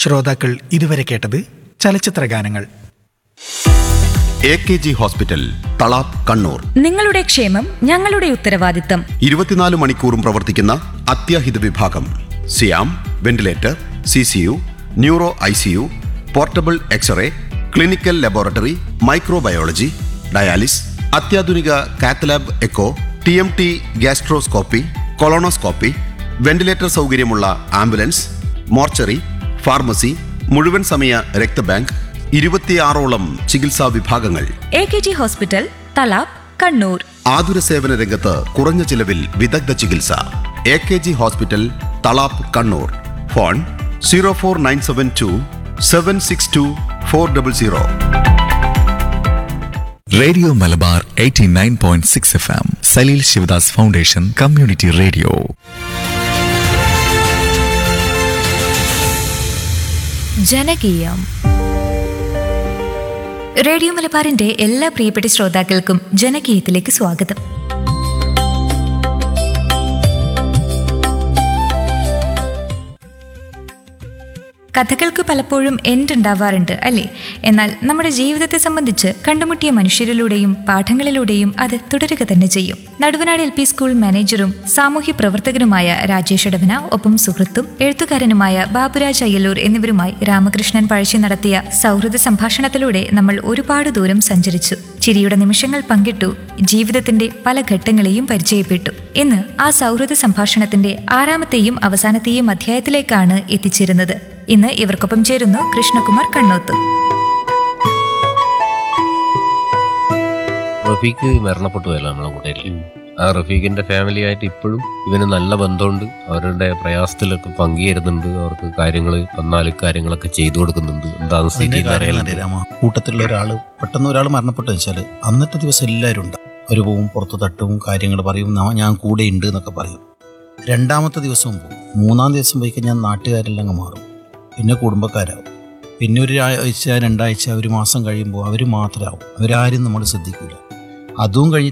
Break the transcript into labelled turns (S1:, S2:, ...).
S1: ശ്രോതാക്കൾ ഇതുവരെ കേട്ടത് ചലച്ചിത്ര ഗാനങ്ങൾ
S2: A K G hospital Thalap Kannur
S3: നിങ്ങളുടെ ക്ഷേമം ഞങ്ങളുടെ ഉത്തരവാദിത്തം
S2: ഇരുപത്തിനാല് മണിക്കൂറും പ്രവർത്തിക്കുന്ന അത്യാഹിത വിഭാഗം സിയാം ventilator C C U neuro I C U portable x ray clinical laboratory microbiology dialysis അത്യാധുനിക cath lab echo T M T gastroscopy colonoscopy ventilator സൗകര്യമുള്ള ആംബുലൻസ് മോർച്ചറി ഫാർമസി മുഴുവൻ സമയ രക്തബാങ്ക് ഇരുപത്തിയാറോളം ചികിത്സാ വിഭാഗങ്ങൾ
S3: A K G hospital Thalap Kannur
S2: ആതുര സേവന രംഗത്ത് കുറഞ്ഞ ചിലവിൽ വിദഗ്ധ ചികിത്സ A K G hospital Thalap Kannur phone zero four nine seven two seven six two four double zero
S4: radio Malabar 89.6 F M Saleel Sivadas foundation community radio
S3: ജനകീയം റേഡിയോ മലബാറിന്റെ എല്ലാ പ്രിയപ്പെട്ട ശ്രോതാക്കൾക്കും ജനകീയത്തിലേക്ക് സ്വാഗതം കഥകൾക്ക് പലപ്പോഴും എൻഡ് ഉണ്ടാവാറുണ്ട് അല്ലേ എന്നാൽ നമ്മുടെ ജീവിതത്തെ സംബന്ധിച്ച് കണ്ടുമുട്ടിയ മനുഷ്യരിലൂടെയും പാഠങ്ങളിലൂടെയും അത് തുടരുക തന്നെ ചെയ്യും നടുവനാട് എൽ പി സ്കൂൾ മാനേജറും സാമൂഹ്യ പ്രവർത്തകനുമായ രാജേഷ് ഇടവന ഒപ്പം സുഹൃത്തും എഴുത്തുകാരനുമായ ബാബുരാജ് അയ്യലൂർ എന്നിവരുമായി രാമകൃഷ്ണൻ പഴശ്ശി നടത്തിയ സൗഹൃദ സംഭാഷണത്തിലൂടെ നമ്മൾ ഒരുപാട് ദൂരം സഞ്ചരിച്ചു ചിരിയുടെ നിമിഷങ്ങൾ പങ്കിട്ടു ജീവിതത്തിന്റെ പല ഘട്ടങ്ങളെയും പരിചയപ്പെട്ടു ഇന്ന് ആ സൗഹൃദ സംഭാഷണത്തിന്റെ ആറാമത്തെയും അവസാനത്തെയും അധ്യായത്തിലേക്കാണ് എത്തിച്ചേരുന്നത് ഇന്ന് ഇവർക്കൊപ്പം ചേരുന്നു കൃഷ്ണകുമാർ കണ്ണോത്ത്
S5: റഫീഖ് മരണപ്പെട്ടു പോയല്ലോ നമ്മളെ കൂട്ടത്തിൽ ആ റഫീഖിന്റെ ഫാമിലി ആയിട്ട് ഇപ്പോഴും ഇവന് നല്ല ബന്ധമുണ്ട് അവരുടെ പ്രയാസത്തിലൊക്കെ പങ്കുചേരുന്നുണ്ട് അവർക്ക് കാര്യങ്ങൾ വന്നാൽ കാര്യങ്ങളൊക്കെ ചെയ്തു കൊടുക്കുന്നുണ്ട് എന്താണെന്ന് സ്ഥിതി
S6: അതിന്റെ കാര്യം
S5: അറിയാനുണ്ട്
S6: അറിയാം. രാമ കൂട്ടത്തിലുള്ള ഒരാള് പെട്ടെന്ന് ഒരാൾ മരണപ്പെട്ടു വെച്ചാൽ അന്നത്തെ ദിവസം എല്ലാവരും ഉണ്ട് ഒരു പോവും പുറത്ത് തട്ടും കാര്യങ്ങൾ പറയും "നാ- ഞാൻ കൂടെ ഉണ്ട് എന്നൊക്കെ പറയും രണ്ടാമത്തെ ദിവസവും പോകും മൂന്നാം ദിവസം പോയി കഴിഞ്ഞാൽ നാട്ടുകാരെല്ലാം അങ്ങ് മാറും പിന്നെ കുടുംബക്കാരാവും പിന്നെ ഒരു ആഴ്ച രണ്ടാഴ്ച ഒരു മാസം കഴിയുമ്പോൾ അവർ മാത്രമാവും അവരാരും നമ്മൾ ശ്രദ്ധിക്കില്ല അതും കഴിഞ്ഞ്